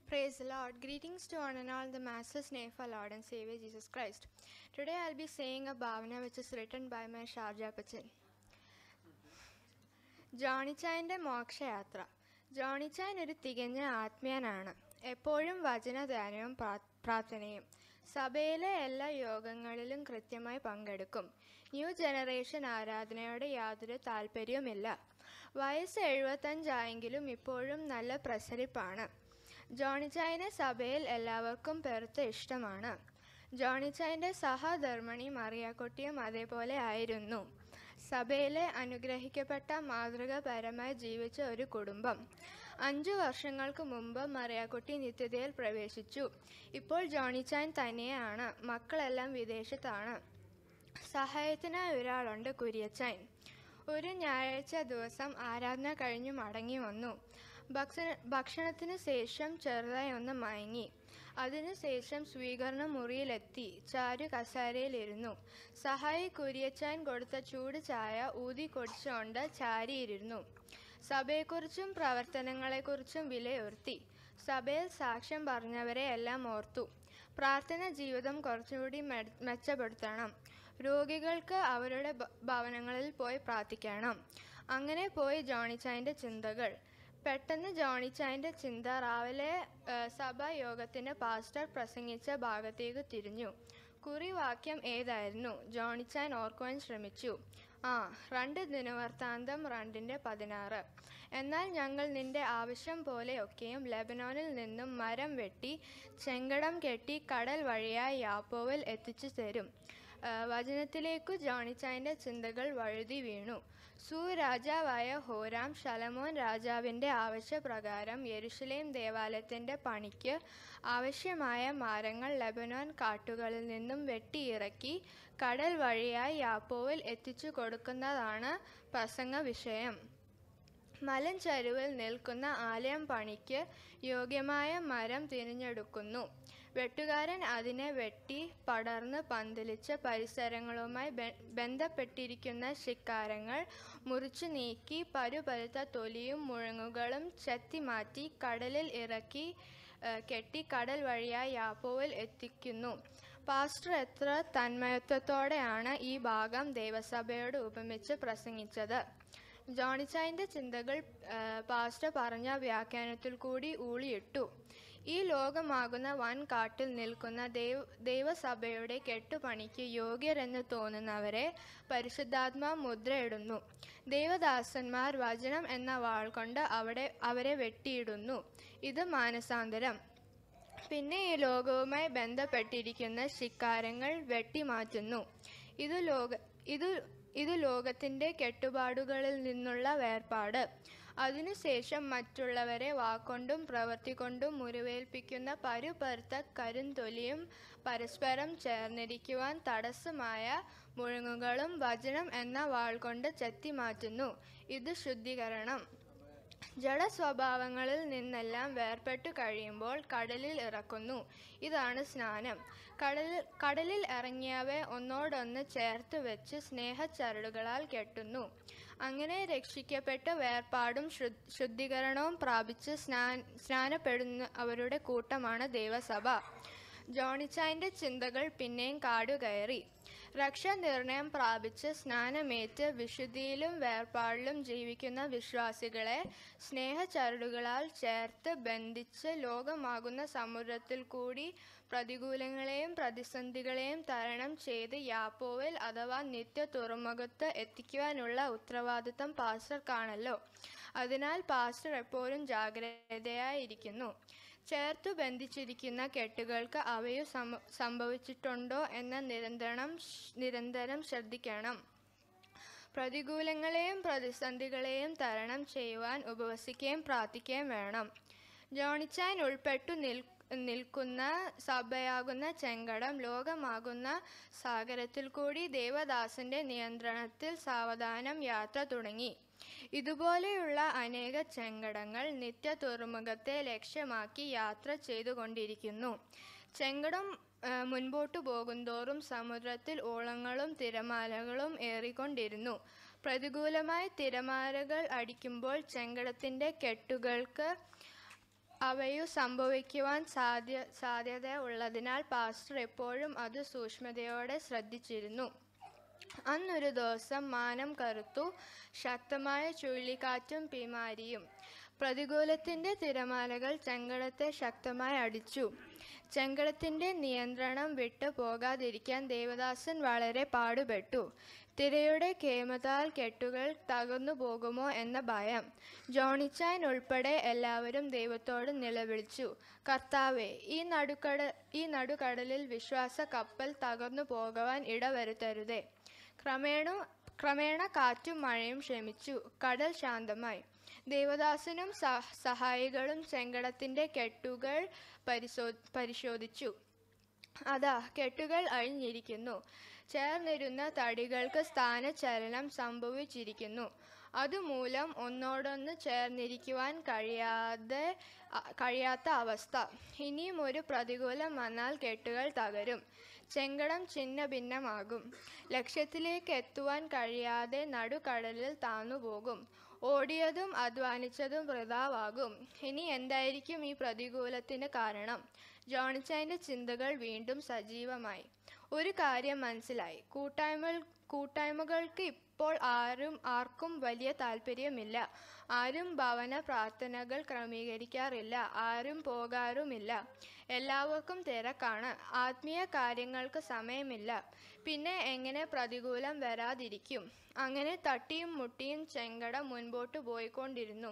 Praise the Lord. Greetings to one and all the Master's name for Lord and Savior Jesus Christ. Today I'll be saying a bhavana which is written by my Sharjah Pachin. ജോണിച്ചായൻ്റെ മോക്ഷയാത്ര ജോണിച്ചായൻ ഒരു തികഞ്ഞ ആത്മീയനാണ് എപ്പോഴും വചനധ്യാനവും പ്രാ- പ്രാർത്ഥനയും സഭയിലെ എല്ലാ യോഗങ്ങളിലും കൃത്യമായി പങ്കെടുക്കും new generation ആരാധനയോട് യാതൊരു താല്പര്യവുമില്ല വയസ്സ് എഴുപത്തഞ്ചായെങ്കിലും ഇപ്പോഴും നല്ല പ്രസരിപ്പാണ് ജോണിച്ചായനെ സഭയിൽ എല്ലാവർക്കും പെരുത്ത ഇഷ്ടമാണ് ജോണിച്ചായൻ്റെ സഹധർമ്മിണി മറിയാക്കുട്ടിയും അതേപോലെ ആയിരുന്നു സഭയിലെ അനുഗ്രഹിക്കപ്പെട്ട മാതൃകാപരമായി ജീവിച്ച ഒരു കുടുംബം അഞ്ചു വർഷങ്ങൾക്ക് മുമ്പ് മറിയാക്കുട്ടി നിത്യതയിൽ പ്രവേശിച്ചു ഇപ്പോൾ ജോണിച്ചായൻ തനിയെയാണ് മക്കളെല്ലാം വിദേശത്താണ് സഹായത്തിനായി ഒരാളുണ്ട് കുര്യച്ചായൻ ഒരു ഞായറാഴ്ച ദിവസം ആരാധന കഴിഞ്ഞു മടങ്ങി വന്നു ഭക്ഷണ ഭക്ഷണത്തിന് ശേഷം ചെറുതായി ഒന്ന് മയങ്ങി അതിനുശേഷം സ്വീകരണ മുറിയിലെത്തി ചാരു കസാരയിലിരുന്നു സഹായി കുര്യച്ചാൻ കൊടുത്ത ചൂട് ചായ ഊതി കൊടിച്ചുകൊണ്ട് ചാരിയിരുന്നു സഭയെക്കുറിച്ചും പ്രവർത്തനങ്ങളെക്കുറിച്ചും വിലയിരുത്തി സഭയിൽ സാക്ഷ്യം പറഞ്ഞവരെ എല്ലാം ഓർത്തു പ്രാർത്ഥന ജീവിതം കുറച്ചുകൂടി മെ- മെച്ചപ്പെടുത്തണം രോഗികൾക്ക് അവരുടെ ഭ- ഭവനങ്ങളിൽ പോയി പ്രാർത്ഥിക്കണം അങ്ങനെ പോയി ജോണിച്ചായൻ്റെ ചിന്തകൾ പെട്ടെന്ന് ജോണിച്ചായൻ്റെ ചിന്ത രാവിലെ ആ, സഭാ യോഗത്തിന് പാസ്റ്റർ പ്രസംഗിച്ച ഭാഗത്തേക്ക് തിരിഞ്ഞു കുറിവാക്യം ഏതായിരുന്നു ജോണിച്ചാൻ ഓർക്കുവാൻ ശ്രമിച്ചു ആ രണ്ട് ദിനവൃത്താന്തം രണ്ടിൻ്റെ പതിനാറ് എന്നാൽ ഞങ്ങൾ നിന്റെ ആവശ്യം പോലെയൊക്കെയും ലെബനോനിൽ നിന്നും മരം വെട്ടി ചെങ്കടം കെട്ടി കടൽ വഴിയായി യാപ്പോവിൽ എത്തിച്ചു തരും ആ, വചനത്തിലേക്കു ജോണിച്ചായൻ്റെ ചിന്തകൾ വഴുതി വീണു സുരാജാവായ ഹോരാം ശലമോൻ രാജാവിൻ്റെ ആവശ്യപ്രകാരം യെരുഷലേം ദേവാലയത്തിൻ്റെ പണിക്ക് ആവശ്യമായ മരങ്ങൾ ലെബനോൻ കാട്ടുകളിൽ നിന്നും വെട്ടിയിറക്കി കടൽ വഴിയായി യാപ്പോവിൽ എത്തിച്ചു കൊടുക്കുന്നതാണ് പ്രസംഗ വിഷയം മലഞ്ചരുവിൽ നിൽക്കുന്ന ആലയം പണിക്ക് യോഗ്യമായ മരം തിരഞ്ഞെടുക്കുന്നു വെട്ടുകാരൻ അതിനെ വെട്ടി പടർന്ന് പന്തലിച്ച പരിസരങ്ങളുമായി ബെ- ബന്ധപ്പെട്ടിരിക്കുന്ന ശിക്കാരങ്ങൾ മുറിച്ചു നീക്കി പരുപരുത്ത തൊലിയും മുഴങ്ങുകളും ചെത്തിമാറ്റി കടലിൽ ഇറക്കി ഏഹ്, കെട്ടി കടൽ വഴിയായി യാപ്പോവിൽ എത്തിക്കുന്നു പാസ്റ്റർ എത്ര തന്മയത്വത്തോടെയാണ് ഈ ഭാഗം ദേവസഭയോട് ഉപമിച്ച് പ്രസംഗിച്ചത് ജോണിച്ചായൻ്റെ ചിന്തകൾ ആ, പാസ്റ്റർ പറഞ്ഞ വ്യാഖ്യാനത്തിൽ കൂടി ഊളിയിട്ടു ഈ ലോകമാകുന്ന വൻ കാട്ടിൽ നിൽക്കുന്ന ദൈവ ദൈവസഭയുടെ കെട്ടുപണിക്ക് യോഗ്യരെന്ന് തോന്നുന്നവരെ പരിശുദ്ധാത്മാ മുദ്രയിടുന്നു ദൈവദാസന്മാർ വചനം എന്ന വാൾ കൊണ്ട് അവിടെ അവരെ വെട്ടിയിടുന്നു ഇത് മാനസാന്തരം പിന്നെ ഈ ലോകവുമായി ബന്ധപ്പെട്ടിരിക്കുന്ന ശിക്കാരങ്ങൾ വെട്ടിമാറ്റുന്നു ഇത് ലോക ഇത് ഇത് ലോകത്തിൻ്റെ കെട്ടുപാടുകളിൽ നിന്നുള്ള വേർപാട് അതിനുശേഷം മറ്റുള്ളവരെ വാക്കൊണ്ടും പ്രവൃത്തി കൊണ്ടും മുറിവേൽപ്പിക്കുന്ന പരുപരുത്ത കരിന്തൊലിയും പരസ്പരം ചേർന്നിരിക്കുവാൻ തടസ്സമായ മുഴങ്ങുകളും വചനം എന്ന വാൾ കൊണ്ട് ചെത്തിമാറ്റുന്നു ഇത് ശുദ്ധീകരണം ജഡസ്വഭാവങ്ങളിൽ നിന്നെല്ലാം വേർപെട്ടു കഴിയുമ്പോൾ കടലിൽ ഇറക്കുന്നു ഇതാണ് സ്നാനം കടലിൽ കടലിൽ ഇറങ്ങിയവയെ ഒന്നോടൊന്ന് ചേർത്ത് വെച്ച് സ്നേഹച്ചരടുകളാൽ കെട്ടുന്നു അങ്ങനെ രക്ഷിക്കപ്പെട്ട് വേർപാടും ശുദ്ധ- ശുദ്ധീകരണവും പ്രാപിച്ച് സ്നാ സ്നാനപ്പെടുന്ന അവരുടെ കൂട്ടമാണ് ദൈവസഭ ജോണിച്ചായൻ്റെ ചിന്തകൾ പിന്നെയും കാടുകയറി രക്ഷാനിർണയം പ്രാപിച്ച് സ്നാനമേറ്റ് വിശുദ്ധിയിലും വേർപാടിലും ജീവിക്കുന്ന വിശ്വാസികളെ സ്നേഹചരടുകളാൽ ചേർത്ത് ബന്ധിച്ച് ലോകമാകുന്ന സമുദ്രത്തിൽ കൂടി പ്രതികൂലങ്ങളെയും പ്രതിസന്ധികളെയും തരണം ചെയ്ത് യാപ്പോവിൽ അഥവാ നിത്യ തുറമുഖത്ത് എത്തിക്കുവാനുള്ള ഉത്തരവാദിത്തം പാസ്റ്റർക്കാണല്ലോ അതിനാൽ പാസ്റ്റർ എപ്പോഴും ജാഗ്രതയായിരിക്കുന്നു ചേർത്തു ബന്ധിച്ചിരിക്കുന്ന കെട്ടുകൾക്ക് അവയോ സമ- സംഭവിച്ചിട്ടുണ്ടോ എന്ന നിരന്തരം നിരന്തരം ശ്രദ്ധിക്കണം പ്രതികൂലങ്ങളെയും പ്രതിസന്ധികളെയും തരണം ചെയ്യുവാൻ ഉപവസിക്കുകയും പ്രാർത്ഥിക്കുകയും വേണം ജോണിച്ചാൻ ഉൾപ്പെട്ടു നിൽ നിൽക്കുന്ന സഭയാകുന്ന ചെങ്കടം ലോകമാകുന്ന സാഗരത്തിൽ കൂടി ദേവദാസന്റെ നിയന്ത്രണത്തിൽ സാവധാനം യാത്ര തുടങ്ങി ഇതുപോലെയുള്ള അനേക ചെങ്കടങ്ങൾ നിത്യ തുറമുഖത്തെ ലക്ഷ്യമാക്കി യാത്ര ചെയ്തുകൊണ്ടിരിക്കുന്നു ചെങ്കടം ആ, മുൻപോട്ടു പോകുന്തോറും സമുദ്രത്തിൽ ഓളങ്ങളും തിരമാലകളും ഏറിക്കൊണ്ടിരുന്നു പ്രതികൂലമായി തിരമാലകൾ അടിക്കുമ്പോൾ ചെങ്കടത്തിൻ്റെ കെട്ടുകൾക്ക് അവയു സംഭവിക്കുവാൻ സാധ്യ സാധ്യത ഉള്ളതിനാൽ പാസ്റ്റർ എപ്പോഴും അത് സൂക്ഷ്മതയോടെ ശ്രദ്ധിച്ചിരുന്നു അന്നൊരു ദിവസം മാനം കറുത്തു ശക്തമായ ചുഴലിക്കാറ്റും പിമാരിയും പ്രതികൂലത്തിന്റെ തിരമാലകൾ ചെങ്കടത്തെ ശക്തമായി അടിച്ചു ചെങ്കടത്തിന്റെ നിയന്ത്രണം വിട്ടു പോകാതിരിക്കാൻ ദേവദാസൻ വളരെ പാടുപെട്ടു തിരയുടെ കേമതാൽ കെട്ടുകൾ തകർന്നു പോകുമോ എന്ന ഭയം ജോണിച്ചാൻ ഉൾപ്പെടെ എല്ലാവരും ദൈവത്തോട് നിലവിളിച്ചു കർത്താവെ ഈ നടുക്കട ഈ നടുക്കടലിൽ വിശ്വാസ കപ്പൽ തകർന്നു പോകുവാൻ ഇടവരുത്തരുതേ ക്രമേണ ക്രമേണ കാറ്റും മഴയും ക്ഷമിച്ചു കടൽ ശാന്തമായി ദേവദാസനും സഹ- സഹായികളും ചെങ്കടത്തിന്റെ കെട്ടുകൾ പരിശോ പരിശോധിച്ചു അതാ കെട്ടുകൾ അഴിഞ്ഞിരിക്കുന്നു ചേർന്നിരുന്ന തടികൾക്ക് സ്ഥാനചലനം സംഭവിച്ചിരിക്കുന്നു അതുമൂലം ഒന്നോടൊന്ന് ചേർന്നിരിക്കുവാൻ കഴിയാതെ അ- കഴിയാത്ത അവസ്ഥ ഇനിയും ഒരു പ്രതികൂലം വന്നാൽ കെട്ടുകൾ തകരും ചെങ്കടം ഛിന്ന ഭിന്നമാകും ലക്ഷ്യത്തിലേക്ക് എത്തുവാൻ കഴിയാതെ നടുക്കടലിൽ താന്നുപോകും ഓടിയതും അധ്വാനിച്ചതും വൃതാവാകും ഇനി എന്തായിരിക്കും ഈ പ്രതികൂലത്തിന് കാരണം ജോണിച്ചാൻ്റെ ചിന്തകൾ വീണ്ടും സജീവമായി ഒരു കാര്യം മനസ്സിലായി കൂട്ടായ്മ കൂട്ടായ്മകൾക്ക് ഇപ്പോൾ ആരും ആർക്കും വലിയ താല്പര്യമില്ല ആരും ഭവന പ്രാർത്ഥനകൾ ക്രമീകരിക്കാറില്ല ആരും പോകാറുമില്ല എല്ലാവർക്കും തിരക്കാണ് ആത്മീയ കാര്യങ്ങൾക്ക് സമയമില്ല പിന്നെ എങ്ങനെ പ്രതികൂലം വരാതിരിക്കും അങ്ങനെ തട്ടിയും മുട്ടിയും ചെങ്കട മുൻപോട്ട് പോയിക്കൊണ്ടിരുന്നു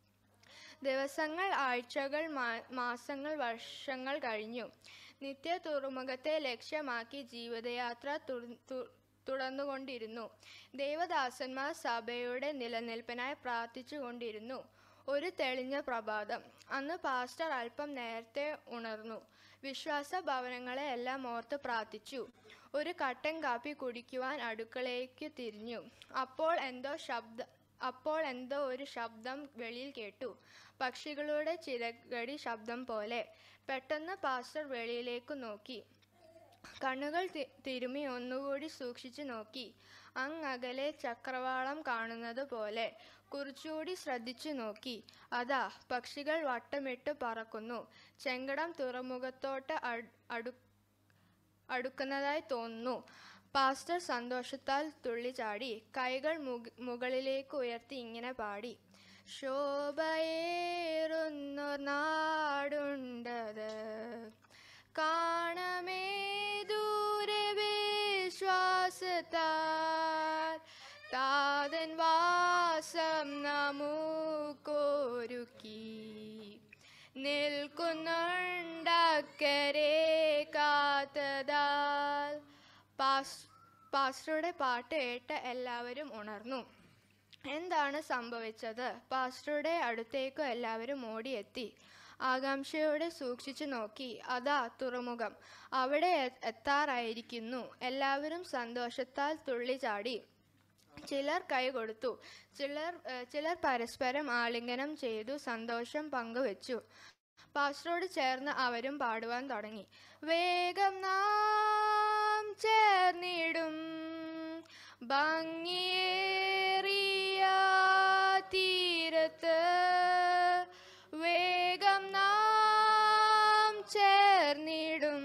ദിവസങ്ങൾ ആഴ്ചകൾ മാ- മാസങ്ങൾ വർഷങ്ങൾ കഴിഞ്ഞു നിത്യ തുറമുഖത്തെ ലക്ഷ്യമാക്കി ജീവിതയാത്ര തുർ- തു- തുടർന്നുകൊണ്ടിരുന്നു ദേവദാസന്മാർ സഭയുടെ നിലനിൽപ്പിനായി പ്രാർത്ഥിച്ചുകൊണ്ടിരുന്നു ഒരു തെളിഞ്ഞ പ്രഭാതം അന്ന് പാസ്റ്റർ അല്പം നേരത്തെ ഉണർന്നു വിശ്വാസ ഭവനങ്ങളെ എല്ലാം ഓർത്ത് പ്രാർത്ഥിച്ചു ഒരു കട്ടൻ കാപ്പി കുടിക്കുവാൻ അടുക്കളയ്ക്ക് തിരിഞ്ഞു അപ്പോൾ എന്തോ ശബ്ദ അപ്പോൾ എന്തോ ഒരു ശബ്ദം വെളിയിൽ കേട്ടു പക്ഷികളുടെ ചിറകടി ശബ്ദം പോലെ പെട്ടെന്ന് പാസ്റ്റർ വെളിയിലേക്ക് നോക്കി കണ്ണുകൾ തി- തിരുമ്മി ഒന്നുകൂടി സൂക്ഷിച്ചു നോക്കി അങ്ങകലെ ചക്രവാളം കാണുന്നത് പോലെ കുറച്ചുകൂടി ശ്രദ്ധിച്ചു നോക്കി അതാ പക്ഷികൾ വട്ടമിട്ട് പറക്കുന്നു ചെങ്കടം തുറമുഖത്തോട്ട് അട്- അടു അടുക്കുന്നതായി തോന്നുന്നു പാസ്റ്റർ സന്തോഷത്താൽ തുള്ളിച്ചാടി കൈകൾ മുക- മുകളിലേക്ക് ഉയർത്തി ഇങ്ങനെ പാടി ശോഭയേറുന്നൊർ നാടുണ്ടത് കാണമേ ദൂരെ വിശ്വാസത്താൽ താതൻ വാസം നമുക്കൊരുക്കി നിൽക്കുന്നുണ്ടക്കരെ കാത്തതാൽ പാസ് പാസ്റ്ററുടെ പാട്ട് കേട്ട് എല്ലാവരും ഉണർന്നു എന്താണ് സംഭവിച്ചത് പാസ്റ്ററുടെ അടുത്തേക്ക് എല്ലാവരും ഓടിയെത്തി ആകാംക്ഷയോടെ സൂക്ഷിച്ചു നോക്കി അതാ തുറമുഖം അവിടെ എ- എത്താറായിരിക്കുന്നു എല്ലാവരും സന്തോഷത്താൽ തുള്ളിച്ചാടി ചിലർ കൈ കൊടുത്തു ചിലർ ഏഹ്, ചിലർ പരസ്പരം ആലിംഗനം ചെയ്തു സന്തോഷം പങ്കുവച്ചു പാസ്റ്ററോട് ചേർന്ന് അവരും പാടുവാൻ തുടങ്ങി വേഗം നാം ചേർന്നിടും ഭംഗിയേറിയ തീരത്ത് വേഗം നാം ചേർന്നിടും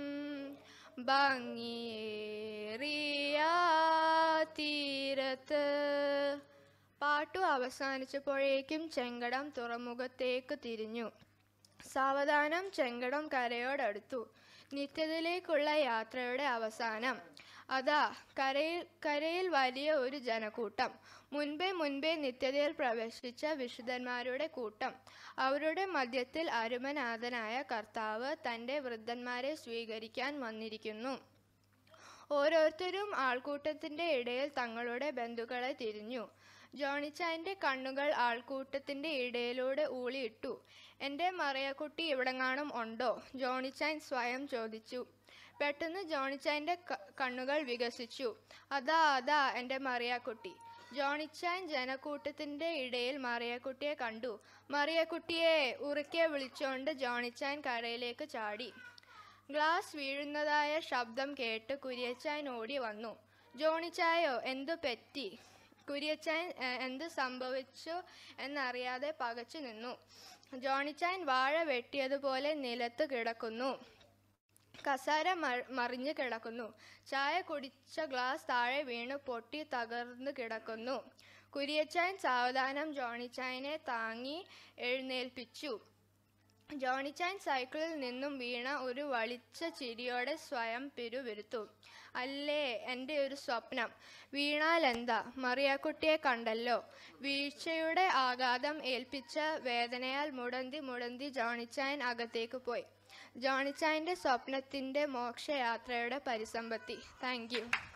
ഭംഗിയേറിയ തീരത്ത് പാട്ടു അവസാനിച്ചപ്പോഴേക്കും ചെങ്കടം തുറമുഖത്തേക്ക് തിരിഞ്ഞു സാവധാനം ചെങ്കടം കരയോടടുത്തു നിത്യതയിലേക്കുള്ള യാത്രയുടെ അവസാനം അതാ കരയിൽ കരയിൽ വലിയ ഒരു ജനക്കൂട്ടം മുൻപേ മുൻപേ നിത്യതയിൽ പ്രവേശിച്ച വിശുദ്ധന്മാരുടെ കൂട്ടം അവരുടെ മധ്യത്തിൽ അരുമനാഥനായ കർത്താവ് തൻ്റെ വൃദ്ധന്മാരെ സ്വീകരിക്കാൻ വന്നിരിക്കുന്നു ഓരോരുത്തരും ആൾക്കൂട്ടത്തിന്റെ ഇടയിൽ തങ്ങളുടെ ബന്ധുക്കളെ തിരിഞ്ഞു ജോണിച്ചായന്റെ കണ്ണുകൾ ആൾക്കൂട്ടത്തിന്റെ ഇടയിലൂടെ ഊളിയിട്ടു എൻ്റെ മറിയക്കുട്ടി ഇവിടെങ്ങാനും ഉണ്ടോ ജോണിച്ചാൻ സ്വയം ചോദിച്ചു പെട്ടെന്ന് ജോണിച്ചായന്റെ ക- കണ്ണുകൾ വികസിച്ചു അതാ അതാ എൻ്റെ മറിയാക്കുട്ടി ജോണിച്ചാൻ ജനക്കൂട്ടത്തിന്റെ ഇടയിൽ മറിയക്കുട്ടിയെ കണ്ടു മറിയക്കുട്ടിയെ ഉറക്കെ വിളിച്ചുകൊണ്ട് ജോണിച്ചാൻ കരയിലേക്ക് ചാടി ഗ്ലാസ് വീഴുന്നതായ ശബ്ദം കേട്ട് കുര്യച്ചാൻ ഓടി വന്നു ജോണിച്ചായോ എന്തു പറ്റി കുര്യച്ചാൻ "ഏ, എന്ത് സംഭവിച്ചു എന്നറിയാതെ പകച്ചു നിന്നു ജോണിച്ചാൻ വാഴ വെട്ടിയതുപോലെ നിലത്ത് കിടക്കുന്നു കസാര മ- മറിഞ്ഞു കിടക്കുന്നു ചായ കുടിച്ച ഗ്ലാസ് താഴെ വീണ് പൊട്ടി തകർന്നു കിടക്കുന്നു കുരിയച്ചാൻ സാവധാനം ജോണിച്ചായനെ താങ്ങി എഴുന്നേൽപ്പിച്ചു ജോണിച്ചാൻ സൈക്കിളിൽ നിന്നും വീണ ഒരു വളിച്ച ചിരിയോടെ സ്വയം പിരുവിരുത്തു അല്ലേ എൻ്റെ ഒരു സ്വപ്നം വീണാൽ എന്താ മറിയാക്കുട്ടിയെ കണ്ടല്ലോ വീഴ്ചയുടെ ആഘാതം ഏൽപ്പിച്ച വേദനയാൽ മുടന്തി മുടന്തി ജോണിച്ചായൻ അകത്തേക്ക് പോയി ജോണിച്ചായൻ്റെ സ്വപ്നത്തിൻ്റെ മോക്ഷയാത്രയുടെ പരിസമ്പത്തി താങ്ക് യു